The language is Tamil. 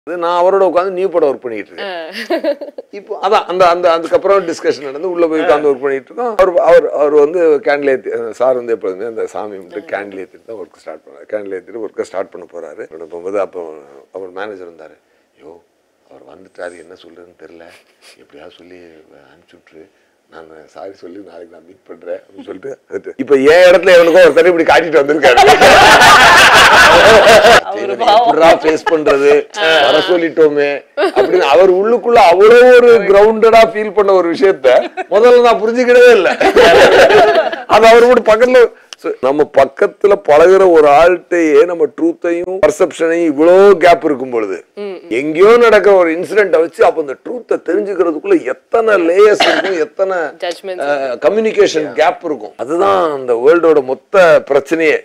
நான் அவரோட உட்காந்து நியூ படம் ஒர்க் பண்ணிட்டு இருக்கேன் இப்போ அதான் அந்த அந்த அதுக்கப்புறம் டிஸ்கஷன் நடந்து உள்ள போய் உட்காந்து ஒர்க் பண்ணிட்டு இருக்கோம் அவர் அவர் அவர் வந்து கேண்டில் ஏற்றி சார் வந்து எப்பொழுதுமே அந்த சாமி மட்டும் கேண்டில் ஏற்றிட்டு தான் ஒர்க் ஸ்டார்ட் பண்ணார் கேண்டில் ஏற்றிட்டு ஒர்க்கை ஸ்டார்ட் பண்ண போறாரு அப்படி போகும்போது அப்போ அவர் மேனேஜர் இருந்தார் ஐயோ அவர் வந்துட்டாரு என்ன சொல்றதுன்னு தெரியல எப்படியாவது சொல்லி அனுப்பிச்சு விட்டுரு நான் சாரி சொல்லி நாளைக்கு நான் மீட் பண்றேன் அப்படின்னு சொல்லிட்டு அதுட்டு இப்போ என் இடத்துல எவனுக்கோ ஒருத்தர் இப்படி காட்டிட்டு வந்திருக்காரு எப்படிடா ஃபேஸ் பண்றது வர சொல்லிட்டோமே அப்படின்னு அவர் உள்ளுக்குள்ள அவ்வளவு ஒரு கிரவுண்டடா ஃபீல் பண்ண ஒரு விஷயத்த முதல்ல நான் புரிஞ்சுக்கிடவே இல்லை அது அவர் கூட பக்கத்துல So, நம்ம பக்கத்துல பழகுற ஒரு ஆள்கிட்டயே நம்ம ட்ரூத்தையும் பர்செப்ஷனையும் இவ்வளோ கேப் இருக்கும் பொழுது எங்கேயோ நடக்கிற ஒரு இன்சிடென்ட்டை வச்சு அப்ப இந்த ட்ரூத்தை தெரிஞ்சுக்கிறதுக்குள்ள எத்தனை லேயர்ஸ் இருக்கும் எத்தனை Judgments கம்யூனிகேஷன் கேப் இருக்கும் அதுதான் அந்த வேர்ல்டோட மொத்த பிரச்சனையே